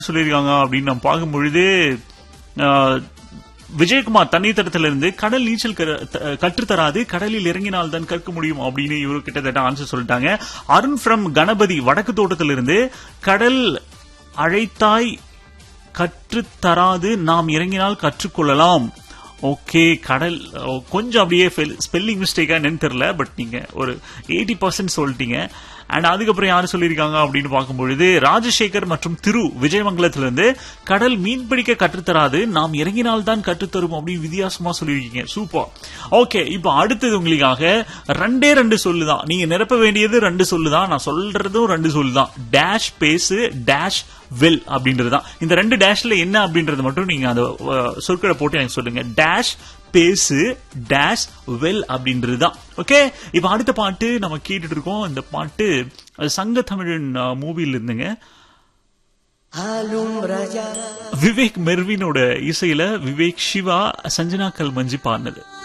சொல்லியிருக்காங்க அப்படின்னு நம்ம பார்க்கும் பொழுது ஆஹ், விஜயகுமார் தண்ணீர் தடத்திலிருந்து கடல் நீச்சல் கர- த- கற்றுத்தராது கடலில் இறங்கினால் தான் கற்க முடியும் அப்படின்னு இவரு கிட்டத்தட்ட ஆன்சர் சொல்லிட்டாங்க அருண் ஃப்ரம் கணபதி வடக்கு தோட்டத்திலிருந்து கடல் அழைத்தாய் கற்றுத்தராது நாம் இறங்கினால் கற்றுக்கொள்ளலாம் ஓகே கடல் ஓ, கொஞ்சம் அப்படியே ஸ்பெல்லிங் மிஸ்டேக்கா என்னன்னு தெரியல பட் நீங்க ஒரு எயிட்டி பர்சன்ட் சொல்லிட்டீங்க அண்ட் அதுக்கப்புறம் யாரு சொல்லியிருக்காங்க அப்படின்னு பார்க்கும்பொழுது ராஜசேகர் மற்றும் திரு விஜயமங்கலத்திலிருந்து கடல் மீன் பிடிக்க கற்றுத்தராது நாம் இறங்கினால் தான் கற்றுத்தரும் அப்படின்னு வித்தியாசமா சொல்லியிருக்கீங்க சூப்பர் ஓகே இப்போ அடுத்தது உங்களுக்காக ரெண்டே ரெண்டு சொல்லுதான் நீங்க நிரப்ப வேண்டியது ரெண்டு சொல்லுதான் நான் சொல்றதும் ரெண்டு சொல்லுதான் டேஷ் பேசு டேஷ் வெல் அப்படின்றது தான் இந்த ரெண்டு டேஷ்ல என்ன அப்படின்றது மட்டும் நீங்க அந்த அஹ், சொற்களை போட்டு எனக்கு சொல்லுங்க டேஷ் பேசு டேஷ் வெல் அப்படின்றது தான் ஓகே இப்போ அடுத்த பாட்டு நம்ம கேட்டுட்டு இருக்கோம் இந்த பாட்டு அது சங்க தமிழன் மூவில இருந்துங்க Alumbra ya விவேக் மெர்வினோட இசையில விவேக் சிவா சஞ்சனா கல்மஞ்சி பாடினது